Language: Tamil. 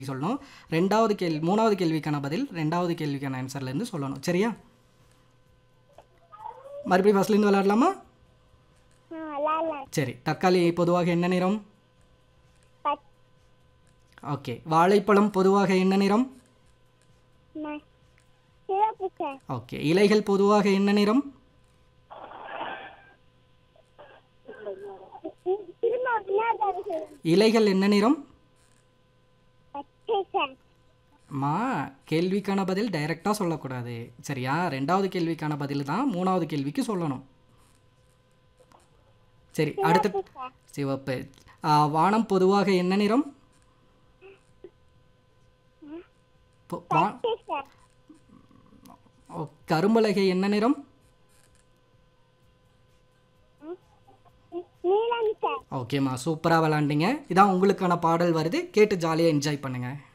சொல்லணும் ரெண்டாவது கேள்வி மூணாவது கேள்விக்கான பதில் ரெண்டாவது கேள்விக்கான ஆன்சர்லேருந்து சொல்லணும் சரியா மறுபடியும் ஃபஸ்ட்லேருந்து விளையாடலாமா ஆ விளாட்லாம் சரி தக்காளி பொதுவாக என்ன நிறம் பச் ஓகே வாழைப்பழம் பொதுவாக என்ன நிறம் ம சிவப்பு சார் ஓகே இலைகள் பொதுவாக என்ன நிறம் திரும்ப விளையாடாது சார் இலைகள் என்ன நிறம் பச்சை சார் மா கேள்விக்கான பதில் டைரெக்டாக சொல்லக்கூடாது சரியா ரெண்டாவது கேள்விக்கான பதில் தான் மூணாவது கேள்விக்கு சொல்லணும் சரி அடுத்து சார் சிவப்பு ஆ, வானம் பொதுவாக என்ன நிறம் பொ- வா பச்சை சார் ஓ, கரும்பலகை என்ன நிறம் நீலம் சார் ஓகேம்மா சூப்பராக விளாண்டிங்க இதான் உங்களுக்கான பாடல் வருது கேட்டு ஜாலியாக என்ஜாய் பண்ணுங்கள்